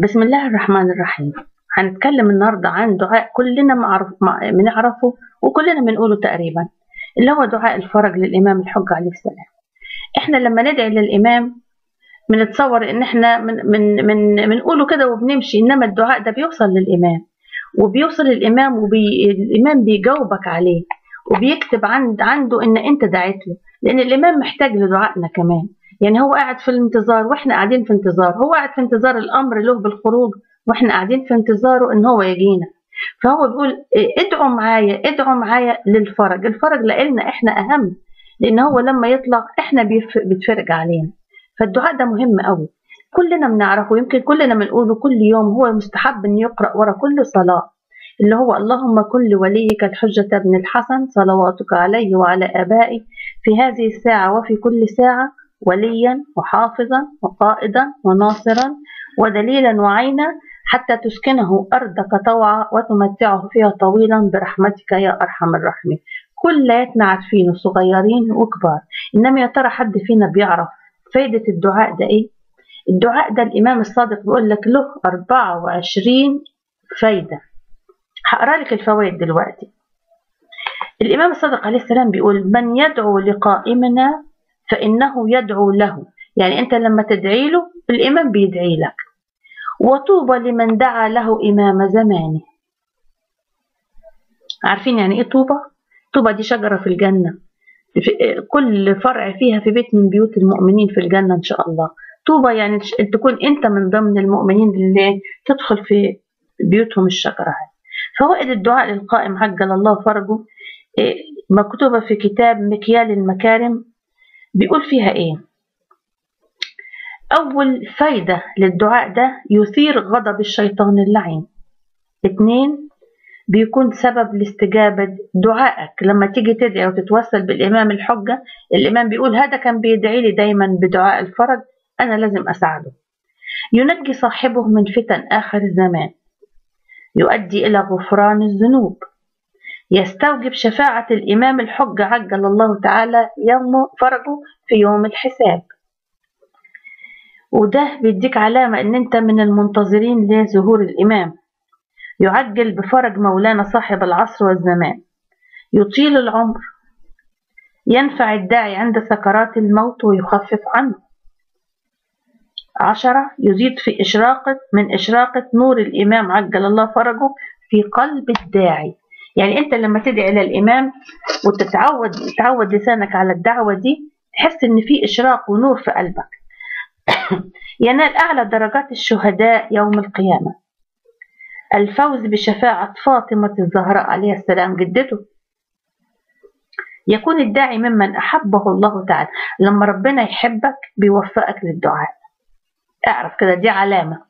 بسم الله الرحمن الرحيم هنتكلم النهاردة عن دعاء كلنا معرف بنعرفه وكلنا بنقوله تقريبا اللي هو دعاء الفرج للإمام الحج عليه السلام احنا لما ندعي للإمام بنتصور ان احنا من من من بنقوله كده وبنمشي انما الدعاء ده بيوصل للإمام وبيوصل للإمام والإمام بيجاوبك عليه وبيكتب عند عنده ان انت دعيت له لان الإمام محتاج لدعائنا كمان يعني هو قاعد في الانتظار واحنا قاعدين في انتظار هو قاعد في انتظار الامر له بالخروج واحنا قاعدين في انتظاره ان هو يجينا فهو بيقول ادعوا معايا ادعوا معايا للفرج الفرج لنا احنا اهم لان هو لما يطلع احنا بيتفرج علينا فالدعاء ده مهم قوي كلنا بنعرفه يمكن كلنا بنقوله كل يوم هو مستحب ان يقرا ورا كل صلاه اللي هو اللهم كن لوليك الحجة بن الحسن صلواتك عليه وعلى آبائي في هذه الساعة وفي كل ساعة وليا وحافظا وقائدا وناصرا ودليلا وعينا حتى تسكنه أرضك طوعا وتمتعه فيها طويلا برحمتك يا أرحم الراحمين كلياتنا عارفينه صغيرين وكبار إنما يا ترى حد فينا بيعرف فايدة الدعاء ده إيه؟ الدعاء ده الإمام الصادق بيقول لك له 24 فايدة هقرا لك الفوائد دلوقتي الإمام الصادق عليه السلام بيقول من يدعو لقائمنا فإنه يدعو له يعني أنت لما تدعي له الإمام بيدعي لك وطوبى لمن دعا له إمام زمانه عارفين يعني إيه طوبى؟ طوبى دي شجرة في الجنة في كل فرع فيها في بيت من بيوت المؤمنين في الجنة إن شاء الله طوبى يعني تكون أنت من ضمن المؤمنين اللي تدخل في بيوتهم الشجرة هاي فوائد الدعاء للقائم عجل الله فرجه مكتوبة في كتاب مكيال المكارم بيقول فيها ايه اول فايدة للدعاء ده يثير غضب الشيطان اللعين اتنين بيكون سبب لاستجابة دعائك لما تيجي تدعي وتتوسل بالإمام الحجة الإمام بيقول هذا كان بيدعي لي دايما بدعاء الفرج أنا لازم أساعده ينجي صاحبه من فتن آخر الزمان يؤدي إلى غفران الذنوب يستوجب شفاعة الإمام الحج عجل الله تعالى يوم فرجه في يوم الحساب وده بيديك علامة إن أنت من المنتظرين لظهور الإمام يعجل بفرج مولانا صاحب العصر والزمان يطيل العمر ينفع الداعي عند سكرات الموت ويخفف عنه عشرة يزيد في إشراقة من إشراقة نور الإمام عجل الله فرجه في قلب الداعي يعني انت لما تدعي للامام وتتعود تعود لسانك على الدعوه دي تحس ان في اشراق ونور في قلبك ينال اعلى درجات الشهداء يوم القيامه الفوز بشفاعه فاطمه الزهراء عليها السلام جدته يكون الداعي ممن احبه الله تعالى لما ربنا يحبك بيوفقك للدعاء اعرف كده دي علامه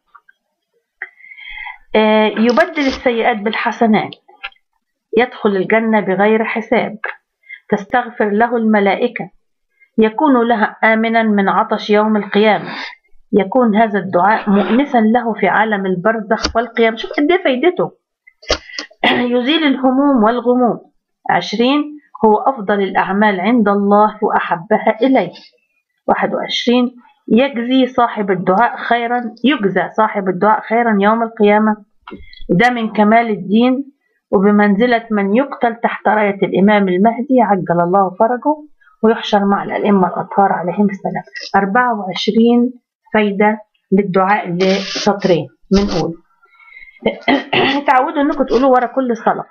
يبدل السيئات بالحسنات يدخل الجنة بغير حساب تستغفر له الملائكة يكون لها آمنا من عطش يوم القيامة يكون هذا الدعاء مؤنسا له في عالم البرزخ والقيام شوف قد فايدته يزيل الهموم والغموم عشرين هو أفضل الأعمال عند الله وأحبها إليه واحد وعشرين يجزي صاحب الدعاء خيرا يجزى صاحب الدعاء خيرا يوم القيامة ده من كمال الدين وبمنزلة من يقتل تحت راية الإمام المهدي عجل الله فرجه ويحشر مع الأئمة الأطهار عليهم السلام 24 فايدة للدعاء لسطرين بنقول تعودوا انكم تقولوا ورا كل صلاة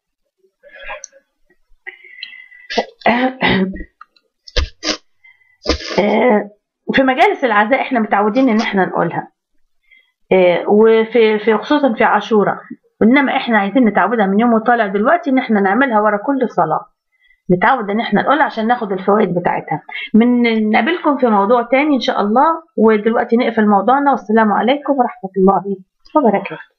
في مجالس العزاء احنا متعودين ان احنا نقولها وفي في خصوصا في عاشوراء انما احنا عايزين نتعودها من يوم وطالع دلوقتي ان احنا نعملها ورا كل صلاه نتعود ان احنا نقولها عشان ناخد الفوائد بتاعتها من نقابلكم في موضوع تاني ان شاء الله ودلوقتي نقفل موضوعنا والسلام عليكم ورحمه الله وبركاته